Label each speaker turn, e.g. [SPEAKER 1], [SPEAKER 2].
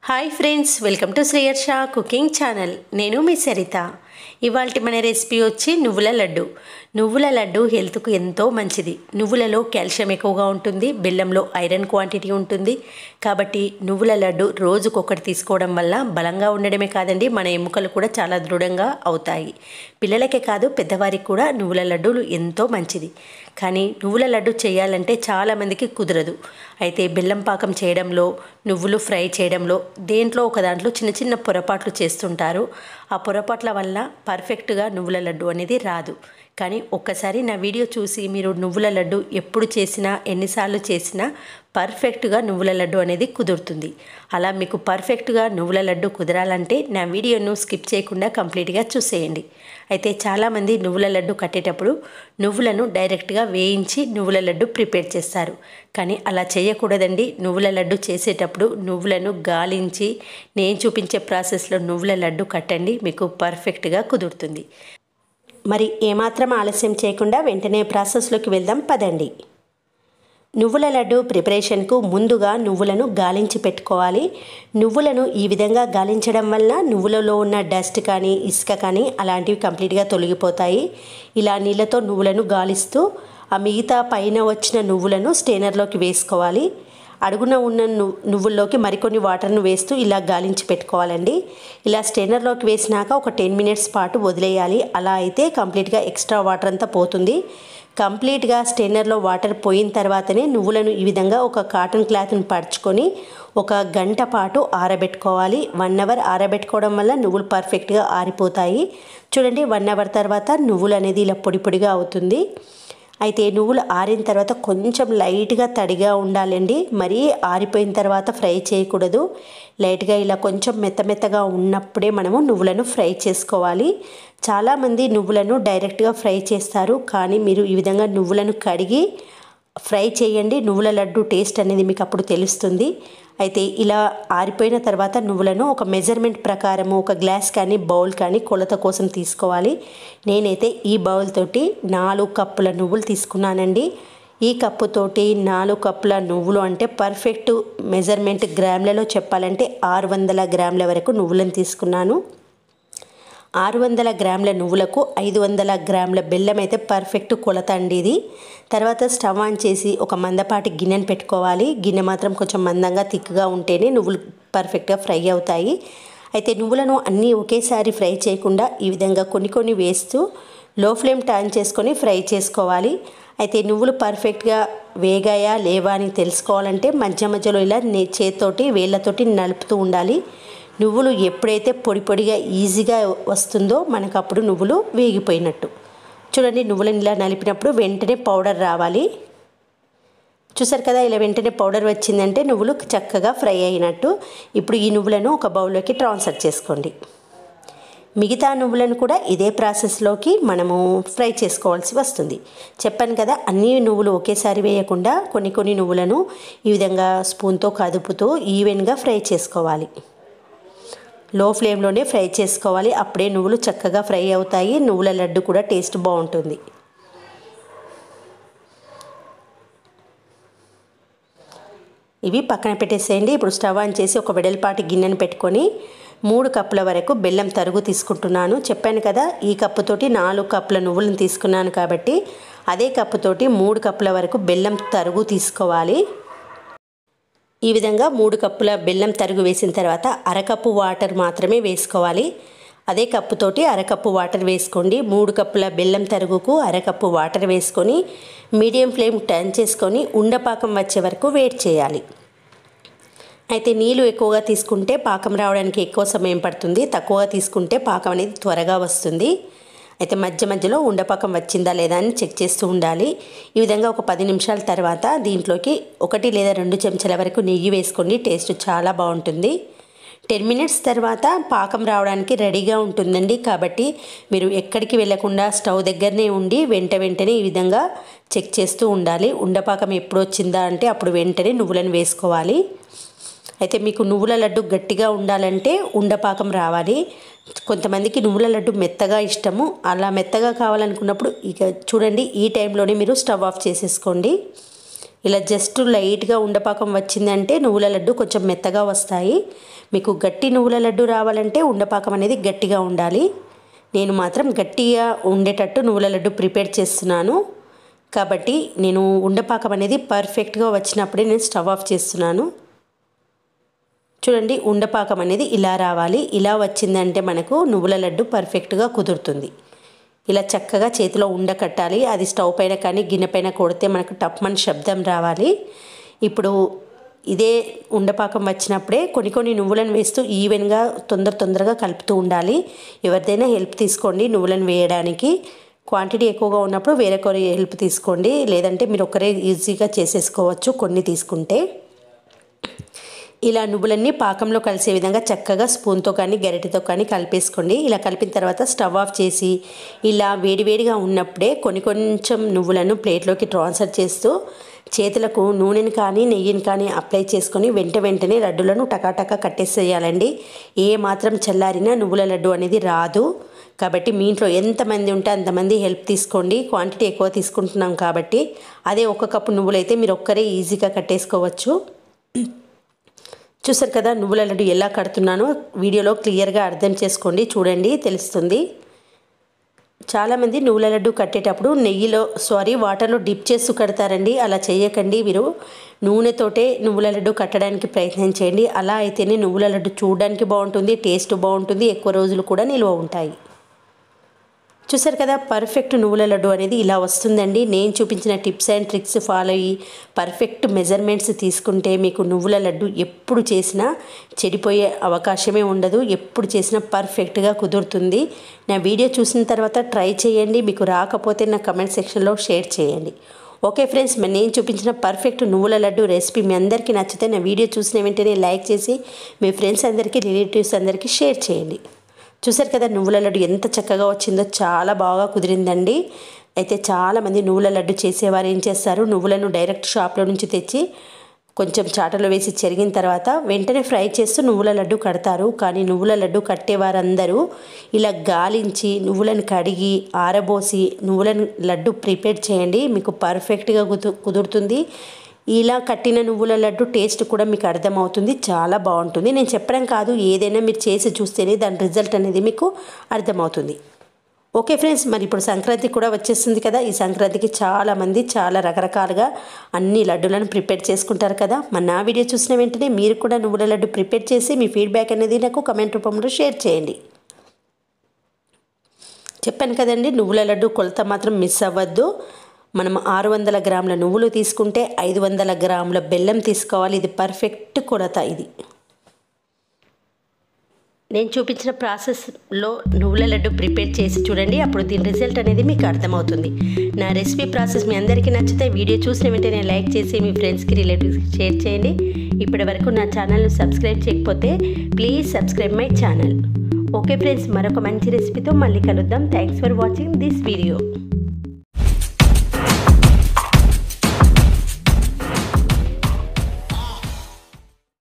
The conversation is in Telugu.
[SPEAKER 1] హాయ్ ఫ్రెండ్స్ వెల్కమ్ టు శ్రీయర్ షా కుకింగ్ ఛానల్ నేను మీ సరిత ఇవాళ మన రెసిపీ వచ్చి నువ్వుల లడ్డు నువ్వుల లడ్డు హెల్త్కు ఎంతో మంచిది నువ్వులలో కాల్షియం ఎక్కువగా ఉంటుంది బెల్లంలో ఐరన్ క్వాంటిటీ ఉంటుంది కాబట్టి నువ్వుల లడ్డు రోజుకొకటి తీసుకోవడం వల్ల బలంగా ఉండడమే కాదండి మన ఎముకలు కూడా చాలా దృఢంగా అవుతాయి పిల్లలకే కాదు పెద్దవారికి కూడా నువ్వుల లడ్డూలు ఎంతో మంచిది కానీ నువ్వుల లడ్డు చేయాలంటే చాలామందికి కుదరదు అయితే బెల్లం పాకం చేయడంలో నువ్వులు ఫ్రై చేయడంలో దేంట్లో ఒక దాంట్లో చిన్న చిన్న పొరపాట్లు చేస్తుంటారు ఆ పొరపాట్ల వల్ల పర్ఫెక్ట్గా నువ్వుల లడ్డు అనేది రాదు కానీ ఒక్కసారి నా వీడియో చూసి మీరు నువ్వుల లడ్డు ఎప్పుడు చేసినా ఎన్నిసార్లు చేసినా పర్ఫెక్ట్గా నువ్వుల లడ్డు అనేది కుదురుతుంది అలా మీకు పర్ఫెక్ట్గా నువ్వుల లడ్డు కుదరాలంటే నా వీడియోను స్కిప్ చేయకుండా కంప్లీట్గా చూసేయండి అయితే చాలామంది నువ్వుల లడ్డు కట్టేటప్పుడు నువ్వులను డైరెక్ట్గా వేయించి నువ్వుల లడ్డు ప్రిపేర్ చేస్తారు కానీ అలా చేయకూడదండి నువ్వుల లడ్డు చేసేటప్పుడు నువ్వులను గాలించి నేను చూపించే ప్రాసెస్లో నువ్వుల లడ్డు కట్టండి మీకు పర్ఫెక్ట్గా కుదురుతుంది మరి ఏమాత్రం ఆలస్యం చేయకుండా వెంటనే ప్రాసెస్లోకి వెళ్దాం పదండి నువ్వుల లడ్డు ప్రిపరేషన్కు ముందుగా నువ్వులను గాలించి పెట్టుకోవాలి నువ్వులను ఈ విధంగా గాలించడం వల్ల నువ్వులలో ఉన్న డస్ట్ కానీ ఇసుక కానీ అలాంటివి కంప్లీట్గా తొలగిపోతాయి ఇలా నీళ్ళతో నువ్వులను గాలిస్తూ ఆ మిగతా పైన వచ్చిన నువ్వులను స్టేనర్లోకి వేసుకోవాలి అడుగున ఉన్న నువ్వుల్లోకి మరికొన్ని వాటర్ను వేస్తూ ఇలా గాలించి పెట్టుకోవాలండి ఇలా స్టెయినర్లోకి వేసినాక ఒక టెన్ మినిట్స్ పాటు వదిలేయాలి అలా అయితే కంప్లీట్గా ఎక్స్ట్రా వాటర్ అంతా పోతుంది కంప్లీట్గా స్టెయినర్లో వాటర్ పోయిన తర్వాతనే నువ్వులను ఈ విధంగా ఒక కాటన్ క్లాత్ని పరుచుకొని ఒక గంట పాటు ఆరబెట్టుకోవాలి వన్ అవర్ ఆరబెట్టుకోవడం వల్ల నువ్వులు పర్ఫెక్ట్గా ఆరిపోతాయి చూడండి వన్ అవర్ తర్వాత నువ్వులు అనేది ఇలా పొడి పొడిగా అవుతుంది అయితే నువ్వులు ఆరిన తర్వాత కొంచెం లైట్గా తడిగా ఉండాలండి మరీ ఆరిపోయిన తర్వాత ఫ్రై చేయకూడదు లైట్గా ఇలా కొంచెం మెత్త మెత్తగా ఉన్నప్పుడే మనము నువ్వులను ఫ్రై చేసుకోవాలి చాలామంది నువ్వులను డైరెక్ట్గా ఫ్రై చేస్తారు కానీ మీరు ఈ విధంగా నువ్వులను కడిగి ఫ్రై చేయండి నువ్వుల లడ్డు టేస్ట్ అనేది మీకు అప్పుడు తెలుస్తుంది అయితే ఇలా ఆరిపోయిన తర్వాత నువ్వులను ఒక మెజర్మెంట్ ప్రకారము ఒక గ్లాస్ కానీ బౌల్ కానీ కొలత కోసం తీసుకోవాలి నేనైతే ఈ బౌల్ తోటి నాలుగు కప్పుల నువ్వులు తీసుకున్నానండి ఈ కప్పుతోటి నాలుగు కప్పుల నువ్వులు అంటే పర్ఫెక్ట్ మెజర్మెంట్ గ్రాములలో చెప్పాలంటే ఆరు వందల గ్రాముల వరకు నువ్వులను తీసుకున్నాను ఆరు వందల గ్రాముల నువ్వులకు ఐదు వందల గ్రాముల బెల్లం అయితే పర్ఫెక్ట్ కొలత అండి ఇది తర్వాత స్టవ్ ఆన్ చేసి ఒక మందపాటి గిన్నెను పెట్టుకోవాలి గిన్నె మాత్రం కొంచెం మందంగా థిక్గా ఉంటేనే నువ్వులు పర్ఫెక్ట్గా ఫ్రై అవుతాయి అయితే నువ్వులను అన్నీ ఒకేసారి ఫ్రై చేయకుండా ఈ విధంగా కొన్ని కొన్ని వేస్తూ లో ఫ్లేమ్ టర్న్ చేసుకొని ఫ్రై చేసుకోవాలి అయితే నువ్వులు పర్ఫెక్ట్గా వేగాయా లేవా అని తెలుసుకోవాలంటే మధ్య మధ్యలో ఇలా చేతితోటి వేళ్ళతోటి నలుపుతూ ఉండాలి నువ్వులు ఎప్పుడైతే పొడి పొడిగా ఈజీగా వస్తుందో మనకు అప్పుడు నువ్వులు వేగిపోయినట్టు చూడండి నువ్వులను ఇలా నలిపినప్పుడు వెంటనే పౌడర్ రావాలి చూసారు కదా ఇలా వెంటనే పౌడర్ వచ్చిందంటే నువ్వులు చక్కగా ఫ్రై అయినట్టు ఇప్పుడు ఈ నువ్వులను ఒక బౌల్లోకి ట్రాన్స్ఫర్ చేసుకోండి మిగతా నువ్వులను కూడా ఇదే ప్రాసెస్లోకి మనము ఫ్రై చేసుకోవాల్సి వస్తుంది చెప్పాను కదా అన్ని నువ్వులు ఒకేసారి వేయకుండా కొన్ని కొన్ని నువ్వులను ఈ విధంగా స్పూన్తో కదుపుతూ ఈవెన్గా ఫ్రై చేసుకోవాలి లో ఫ్లేమ్లోనే ఫ్రై చేసుకోవాలి అప్పుడే నువ్వులు చక్కగా ఫ్రై అవుతాయి నువ్వుల లడ్డు కూడా టేస్ట్ బాగుంటుంది ఇవి పక్కన పెట్టేసేయండి ఇప్పుడు స్టవ్ ఆన్ చేసి ఒక వెడల్పాటి గిన్నెను పెట్టుకొని మూడు కప్పుల వరకు బెల్లం తరుగు తీసుకుంటున్నాను చెప్పాను కదా ఈ కప్పుతోటి నాలుగు కప్పుల నువ్వులను తీసుకున్నాను కాబట్టి అదే కప్పుతోటి మూడు కప్పుల వరకు బెల్లం తరుగు తీసుకోవాలి ఈ విధంగా మూడు కప్పుల బెల్లం తరుగు వేసిన తర్వాత అరకప్పు వాటర్ మాత్రమే వేసుకోవాలి అదే కప్పుతోటి అరకప్పు వాటర్ వేసుకోండి మూడు కప్పుల బెల్లం తరుగుకు అరకప్పు వాటర్ వేసుకొని మీడియం ఫ్లేమ్ టర్న్ చేసుకొని ఉండపాకం వచ్చే వరకు వెయిట్ చేయాలి అయితే నీళ్ళు ఎక్కువగా తీసుకుంటే పాకం రావడానికి ఎక్కువ సమయం పడుతుంది తక్కువగా తీసుకుంటే పాకం అనేది త్వరగా వస్తుంది అయితే మధ్య మధ్యలో ఉండపాకం వచ్చిందా లేదా అని చెక్ చేస్తూ ఉండాలి ఈ విధంగా ఒక పది నిమిషాల తర్వాత దీంట్లోకి ఒకటి లేదా రెండు చెంచాల వరకు నెయ్యి వేసుకోండి టేస్ట్ చాలా బాగుంటుంది టెన్ మినిట్స్ తర్వాత పాకం రావడానికి రెడీగా ఉంటుందండి కాబట్టి మీరు ఎక్కడికి వెళ్లకుండా స్టవ్ దగ్గరనే ఉండి వెంట వెంటనే ఈ విధంగా చెక్ చేస్తూ ఉండాలి ఉండపాకం ఎప్పుడు వచ్చిందా అంటే అప్పుడు వెంటనే నువ్వులను వేసుకోవాలి అయితే మీకు నువ్వుల లడ్డు గట్టిగా ఉండాలంటే ఉండపాకం రావాలి కొంతమందికి నువ్వుల లడ్డు మెత్తగా ఇష్టము అలా మెత్తగా కావాలనుకున్నప్పుడు ఇక చూడండి ఈ టైంలోనే మీరు స్టవ్ ఆఫ్ చేసేసుకోండి ఇలా జస్ట్ లైట్గా ఉండపాకం వచ్చిందంటే నువ్వుల లడ్డు కొంచెం మెత్తగా వస్తాయి మీకు గట్టి నువ్వుల లడ్డు రావాలంటే ఉండపాకం అనేది గట్టిగా ఉండాలి నేను మాత్రం గట్టిగా ఉండేటట్టు నువ్వుల లడ్డు ప్రిపేర్ చేస్తున్నాను కాబట్టి నేను ఉండపాకం అనేది పర్ఫెక్ట్గా వచ్చినప్పుడే నేను స్టవ్ ఆఫ్ చేస్తున్నాను చూడండి ఉండపాకం అనేది ఇలా రావాలి ఇలా వచ్చిందంటే మనకు నువ్వుల లడ్డు పర్ఫెక్ట్గా కుదురుతుంది ఇలా చక్కగా చేతిలో ఉండకట్టాలి అది స్టవ్ పైన కానీ గిన్నె పైన కొడితే మనకు టప్మని శబ్దం రావాలి ఇప్పుడు ఇదే ఉండపాకం వచ్చినప్పుడే కొన్ని కొన్ని నువ్వులను వేస్తూ ఈవెన్గా తొందర తొందరగా కలుపుతూ ఉండాలి ఎవరిదైనా హెల్ప్ తీసుకోండి నువ్వులను వేయడానికి క్వాంటిటీ ఎక్కువగా ఉన్నప్పుడు వేరొకరి హెల్ప్ తీసుకోండి లేదంటే మీరు ఒక్కరే ఈజీగా చేసేసుకోవచ్చు కొన్ని తీసుకుంటే ఇలా నువ్వులన్నీ పాకంలో కలిసే విధంగా చక్కగా స్పూన్తో కానీ గరిటెతో కానీ కలిపేసుకోండి ఇలా కలిపిన తర్వాత స్టవ్ ఆఫ్ చేసి ఇలా వేడివేడిగా ఉన్నప్పుడే కొన్ని కొంచెం నువ్వులను ప్లేట్లోకి ట్రాన్స్ఫర్ చేస్తూ చేతులకు నూనెని కానీ నెయ్యిని కానీ అప్లై చేసుకొని వెంట వెంటనే లడ్డులను టకాటకా కట్టేసేయాలండి ఏ మాత్రం చల్లారినా నువ్వుల లడ్డు అనేది రాదు కాబట్టి మీ ఇంట్లో ఎంతమంది ఉంటే అంతమంది హెల్ప్ తీసుకోండి క్వాంటిటీ ఎక్కువ తీసుకుంటున్నాం కాబట్టి అదే ఒక కప్పు నువ్వులైతే మీరు ఒక్కరే ఈజీగా కట్టేసుకోవచ్చు చూసారు కదా నువ్వుల లడ్డు ఎలా కడుతున్నానో వీడియోలో క్లియర్గా అర్థం చేసుకోండి చూడండి తెలుస్తుంది చాలామంది నువ్వుల లడ్డు కట్టేటప్పుడు నెయ్యిలో సారీ వాటర్లో డిప్ చేస్తూ కడతారండి అలా చేయకండి మీరు నూనెతోటే నువ్వుల లడ్డు కట్టడానికి ప్రయత్నం చేయండి అలా అయితేనే నువ్వుల లడ్డు చూడడానికి బాగుంటుంది టేస్ట్ బాగుంటుంది ఎక్కువ రోజులు కూడా నిల్వ ఉంటాయి చూసారు కదా పర్ఫెక్ట్ నువ్వుల లడ్డు అనేది ఇలా వస్తుందండి నేను చూపించిన టిప్స్ అండ్ ట్రిక్స్ ఫాలో అయ్యి పర్ఫెక్ట్ మెజర్మెంట్స్ తీసుకుంటే మీకు నువ్వుల లడ్డు ఎప్పుడు చేసినా చెడిపోయే అవకాశమే ఉండదు ఎప్పుడు చేసినా పర్ఫెక్ట్గా కుదురుతుంది నా వీడియో చూసిన తర్వాత ట్రై చేయండి మీకు రాకపోతే నా కమెంట్ సెక్షన్లో షేర్ చేయండి ఓకే ఫ్రెండ్స్ మరి నేను చూపించిన పర్ఫెక్ట్ నువ్వుల లడ్డు రెసిపీ మీ అందరికీ నచ్చితే నా వీడియో చూసిన వెంటనే లైక్ చేసి మీ ఫ్రెండ్స్ అందరికీ రిలేటివ్స్ అందరికీ షేర్ చేయండి చూసారు కదా నువ్వుల లడ్డు ఎంత చక్కగా వచ్చిందో చాలా బాగా కుదిరిందండి అయితే చాలామంది నువ్వుల లడ్డు చేసేవారు ఏం చేస్తారు నువ్వులను డైరెక్ట్ షాప్లో నుంచి తెచ్చి కొంచెం చాటలో వేసి చెరిగిన తర్వాత వెంటనే ఫ్రై చేస్తూ నువ్వుల లడ్డు కడతారు కానీ నువ్వుల లడ్డు కట్టేవారందరూ ఇలా గాలించి నువ్వులను కడిగి ఆరబోసి నువ్వులను లడ్డు ప్రిపేర్ చేయండి మీకు పర్ఫెక్ట్గా కుదు కుదురుతుంది ఇలా కట్టిన నువ్వుల లడ్డు టేస్ట్ కూడా మీకు అర్థమవుతుంది చాలా బాగుంటుంది నేను చెప్పడం కాదు ఏదైనా మీరు చేసి చూస్తేనే దాని రిజల్ట్ అనేది మీకు అర్థమవుతుంది ఓకే ఫ్రెండ్స్ మరి ఇప్పుడు సంక్రాంతి కూడా వచ్చేస్తుంది కదా ఈ సంక్రాంతికి చాలామంది చాలా రకరకాలుగా అన్ని లడ్డులను ప్రిపేర్ చేసుకుంటారు కదా మరి నా వీడియో చూసిన వెంటనే మీరు కూడా నువ్వుల లడ్డు ప్రిపేర్ చేసి మీ ఫీడ్బ్యాక్ అనేది నాకు కమెంట్ రూపంలో షేర్ చేయండి చెప్పాను కదండి నువ్వుల లడ్డు కొలత మాత్రం మిస్ అవ్వద్దు మనం ఆరు వందల గ్రాముల నువ్వులు తీసుకుంటే ఐదు వందల గ్రాముల బెల్లం తీసుకోవాలి ఇది పర్ఫెక్ట్ కొలత ఇది నేను చూపించిన ప్రాసెస్లో నువ్వుల లడ్డు ప్రిపేర్ చేసి చూడండి అప్పుడు దీని రిజల్ట్ అనేది మీకు అర్థమవుతుంది నా రెసిపీ ప్రాసెస్ మీ అందరికీ నచ్చితే వీడియో చూసిన వెంటనే లైక్ చేసి మీ ఫ్రెండ్స్కి రిలేటివ్స్కి షేర్ చేయండి ఇప్పటి వరకు నా ఛానల్ను సబ్స్క్రైబ్ చేయకపోతే please subscribe my channel okay friends మరొక మంచి రెసిపీతో మళ్ళీ కలుద్దాం thanks for watching this video